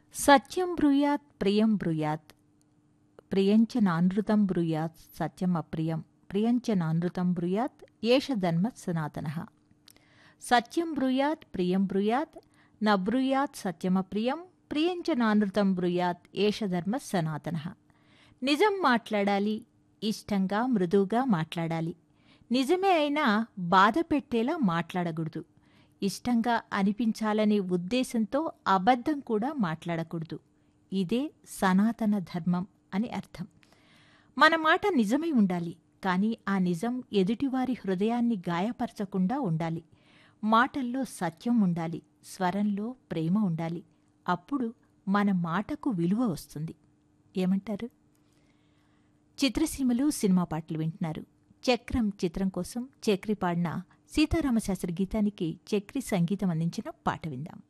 సత్యం బ్రూయాత్ ప్రియం బ్రూయాత్ ప్రియంచ నానృతం బ్రూయాత్ సత్యం అప్రియం ప్రియంచ నానృతం బ్రూయాత్ ఏష ధర్మ సనాతన సత్యం బ్రూయాత్ ప్రియం బ్రూయాత్ న బ్రూయాత్ సత్యమప్రియం ప్రియంచ నానృతం బ్రూయాత్ ఏష ధర్మ సనాతన నిజం మాట్లాడాలి ఇష్టంగా మృదువుగా మాట్లాడాలి నిజమే అయినా బాధ పెట్టేలా మాట్లాడకూడదు ఇష్టంగా అనిపించాలనే ఉద్దేశంతో అబద్ధం కూడా మాట్లాడకూడదు ఇదే సనాతన ధర్మం అని అర్థం మన మాట నిజమై ఉండాలి కానీ ఆ నిజం ఎదుటివారి హృదయాన్ని గాయపరచకుండా ఉండాలి మాటల్లో సత్యం ఉండాలి స్వరంలో ప్రేమ ఉండాలి అప్పుడు మన మాటకు విలువ వస్తుంది ఏమంటారు చిత్రసీమలు సినిమా పాటలు వింటున్నారు చక్రం చిత్రం కోసం చక్రి పాడిన సీతారామశాస్త్రి గీతానికి చక్రి సంగీతం అందించిన పాట విందాం